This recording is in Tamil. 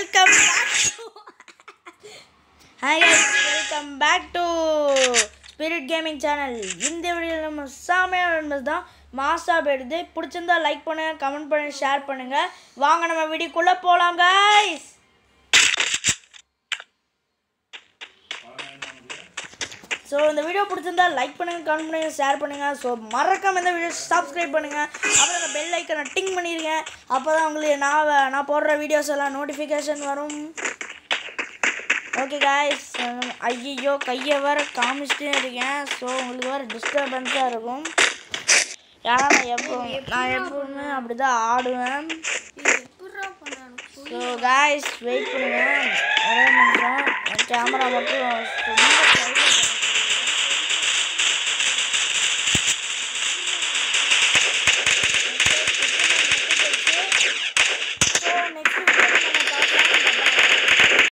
welcome hi welcome back to spirit gaming channel இந்த வீடியோவில் நம்ம சாமியான நண்பர் தான் மாசா போயிடுது பிடிச்சிருந்தா லைக் பண்ணுங்க கமெண்ட் பண்ணுங்க ஷேர் பண்ணுங்க வாங்க நம்ம வீடியோக்குள்ளே போகலாம் guys ஸோ இந்த வீடியோ பிடிச்சிருந்தா லைக் பண்ணுங்க கமெண்ட் பண்ணுங்க ஷேர் பண்ணுங்க ஸோ மறக்காம இந்த வீடியோ சப்ஸ்கிரைப் பண்ணுங்க அப்புறம் அந்த பெல் ஐக்கனை டிங் பண்ணிடுங்க அப்போ தான் உங்களுக்கு நான் வ- நான் போடுற வீடியோஸ் எல்லாம் நோட்டிஃபிகேஷன் வரும் ஓகே காய்ஸ் ஐயோ கையை வேற காமிச்சிட்டே இருக்கேன் ஸோ உங்களுக்கு வேறு டிஸ்டர்பன்ஸாக இருக்கும் ஏன்னா நான் எப்போ நான் எப்பவுமே அப்படி தான் ஆடுவேன் ஸோ காய்ஸ் வெயிட் பண்ணுங்க ஒரே நிமிஷம் கேமரா மட்டும் ரொம்ப கையில்